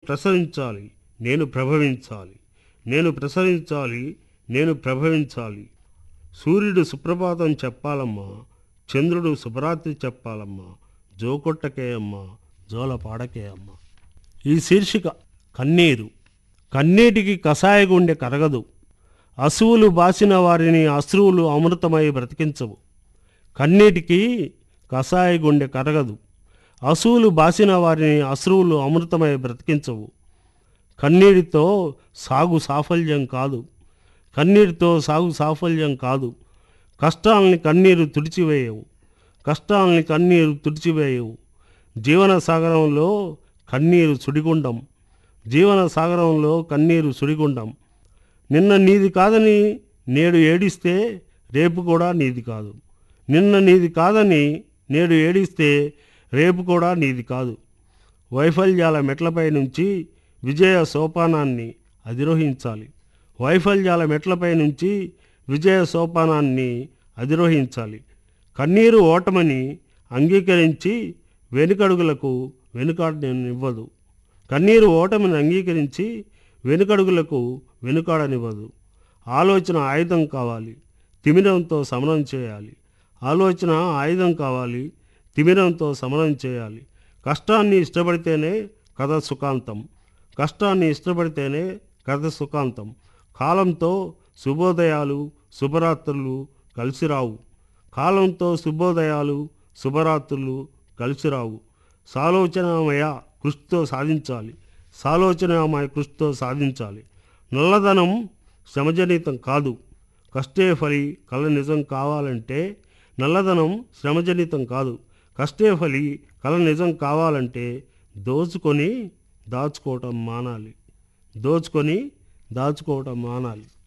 ప్రసరించాలి నేను ప్రభవించాలి నేను ప్రసరించాలి నేను ప్రభవించాలి సూర్యుడు సుప్రభాతం చెప్పాలమ్మా చంద్రుడు శుభరాత్రి చెప్పాలమ్మా జోకొట్టకే అమ్మా జోల పాడకే అమ్మా ఈ శీర్షిక కన్నీరు కన్నీటికి కషాయ గుండె కరగదు అసువులు బాసిన వారిని అశ్రువులు అమృతమై బ్రతికించవు కన్నీటికి కషాయ గుండె కరగదు అసువులు బాసిన వారిని అశ్రువులు అమృతమై బ్రతికించవు కన్నీటితో సాగు సాఫల్యం కాదు కన్నీటితో సాగు సాఫల్యం కాదు కష్టాలని కన్నీరు తుడిచివేయవు కష్టాలని కన్నీరు తుడిచివేయవు జీవన సాగరంలో కన్నీరు సుడిగుండం జీవన సాగరంలో కన్నీరు సుడిగుండం నిన్న నీది కాదని నేడు ఏడిస్తే రేపు కూడా నీది కాదు నిన్న నీది కాదని నేడు ఏడిస్తే రేపు కూడా నీది కాదు వైఫల్యాల మెట్లపై నుంచి విజయ సోపానాన్ని అధిరోహించాలి వైఫల్యాల మెట్లపై నుంచి విజయ సోపానాన్ని అధిరోహించాలి కన్నీరు ఓటమని అంగీకరించి వెనుకడుగులకు వెనుకాడనివ్వదు కన్నీరు ఓటమిని అంగీకరించి వెనుకడుగులకు వెనుకాడనివ్వదు ఆలోచన ఆయుధం కావాలి తిమిరంతో సమరం చేయాలి ఆలోచన ఆయుధం కావాలి తిమిరంతో సమరం చేయాలి కష్టాన్ని ఇష్టపడితేనే కథ సుఖాంతం కష్టాన్ని ఇష్టపడితేనే కథ సుఖాంతం కాలంతో శుభోదయాలు శుభరాత్రులు కలిసి రావు కాలంతో శుభోదయాలు శుభరాత్రులు కలిసి రావు సాలోచనమయ కృషితో సాధించాలి సాలోచనమయ కృషితో సాధించాలి నల్లధనం శ్రమజనితం కాదు కష్టే ఫలి కళ నిజం కావాలంటే నల్లధనం శ్రమజనితం కాదు కష్టే ఫలి కళ నిజం కావాలంటే దోచుకొని దాచుకోవటం మానాలి దోచుకొని దాచుకోవటం మానాలి